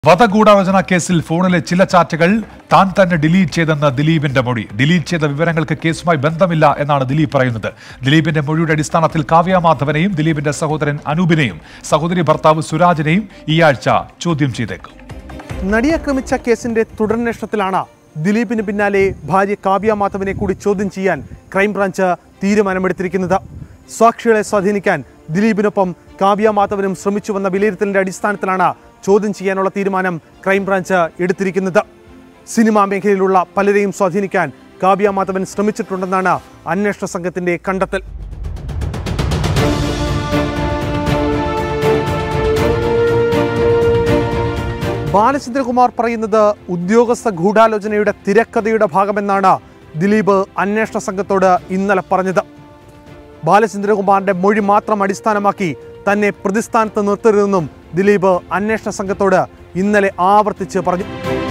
വധഗൂഢാലോചന കേസിൽ ഫോണിലെ ചില ചാറ്റുകൾ താൻ തന്നെ ഡിലീറ്റ് ചെയ്തെന്ന് ദിലീപിന്റെ മൊഴി ഡിലീറ്റ് ചെയ്ത വിവരങ്ങൾക്ക് കേസുമായി ബന്ധമില്ല എന്നാണ് ദിലീപ് പറയുന്നത് ദിലീപിന്റെ മൊഴിയുടെ അടിസ്ഥാനത്തിൽ കാവ്യ മാധവനെയും ദിലീപിന്റെ സഹോദരൻ അനൂപിനെയും സഹോദരി ഭർത്താവ് സുരാജിനെയും ഈ ആഴ്ച ചോദ്യം ചെയ്തേക്കും നടിയാക്രമിച്ച കേസിന്റെ തുടരന്വേഷണത്തിലാണ് ദിലീപിന് പിന്നാലെ ഭാര്യ കാവ്യ മാധവനെ കൂടി ചോദ്യം ചെയ്യാൻ ക്രൈംബ്രാഞ്ച് തീരുമാനമെടുത്തിരിക്കുന്നത് സാക്ഷികളെ സ്വാധീനിക്കാൻ ദിലീപിനൊപ്പം കാവ്യ മാധവനും ശ്രമിച്ചുവെന്ന വിലയിരുത്തലിന്റെ അടിസ്ഥാനത്തിലാണ് ചോദ്യം ചെയ്യാനുള്ള തീരുമാനം ക്രൈംബ്രാഞ്ച് എടുത്തിരിക്കുന്നത് സിനിമാ മേഖലയിലുള്ള പലരെയും സ്വാധീനിക്കാൻ കാവ്യ മാധവൻ ശ്രമിച്ചിട്ടുണ്ടെന്നാണ് അന്വേഷണ സംഘത്തിന്റെ കണ്ടെത്തൽ ബാലചന്ദ്രകുമാർ പറയുന്നത് ഉദ്യോഗസ്ഥ ഗൂഢാലോചനയുടെ തിരക്കഥയുടെ ഭാഗമെന്നാണ് ദിലീപ് അന്വേഷണ സംഘത്തോട് ഇന്നലെ പറഞ്ഞത് ബാലചന്ദ്രകുമാറിന്റെ മൊഴി മാത്രം അടിസ്ഥാനമാക്കി തന്നെ പ്രതിസ്ഥാനത്ത് നിർത്തരുതെന്നും ദിലീപ് അന്വേഷണ സംഘത്തോട് ഇന്നലെ ആവർത്തിച്ച് പറഞ്ഞു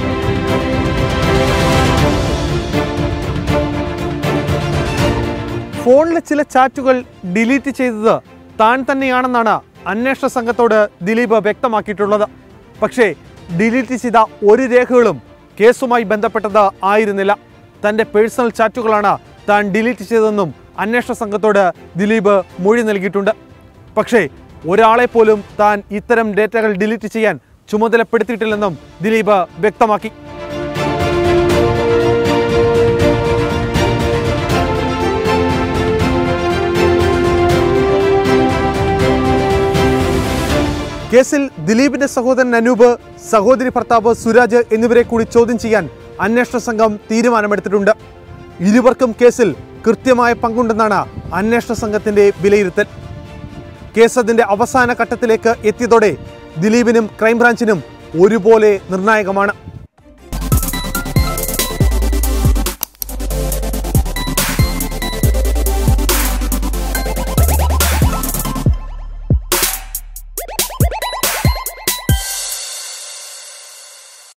ഫോണിലെ ചില ചാറ്റുകൾ ഡിലീറ്റ് ചെയ്തത് താൻ തന്നെയാണെന്നാണ് അന്വേഷണ സംഘത്തോട് ദിലീപ് വ്യക്തമാക്കിയിട്ടുള്ളത് പക്ഷേ ഡിലീറ്റ് ചെയ്ത ഒരു രേഖകളും കേസുമായി ബന്ധപ്പെട്ടത് ആയിരുന്നില്ല തൻ്റെ പേഴ്സണൽ ചാറ്റുകളാണ് താൻ ഡിലീറ്റ് ചെയ്തതെന്നും അന്വേഷണ സംഘത്തോട് ദിലീപ് മൊഴി നൽകിയിട്ടുണ്ട് പക്ഷേ ഒരാളെ പോലും താൻ ഇത്തരം ഡേറ്റകൾ ഡിലീറ്റ് ചെയ്യാൻ ചുമതലപ്പെടുത്തിയിട്ടില്ലെന്നും ദിലീപ് വ്യക്തമാക്കി കേസിൽ ദിലീപിന്റെ സഹോദരൻ അനൂപ് സഹോദരി ഭർത്താവ് സുരാജ് എന്നിവരെ കൂടി ചോദ്യം ചെയ്യാൻ അന്വേഷണ സംഘം തീരുമാനമെടുത്തിട്ടുണ്ട് ഇരുവർക്കും കേസിൽ കൃത്യമായ പങ്കുണ്ടെന്നാണ് അന്വേഷണ സംഘത്തിന്റെ വിലയിരുത്തൽ കേസ് അതിന്റെ അവസാന ഘട്ടത്തിലേക്ക് എത്തിയതോടെ ദിലീപിനും ക്രൈംബ്രാഞ്ചിനും ഒരുപോലെ നിർണായകമാണ്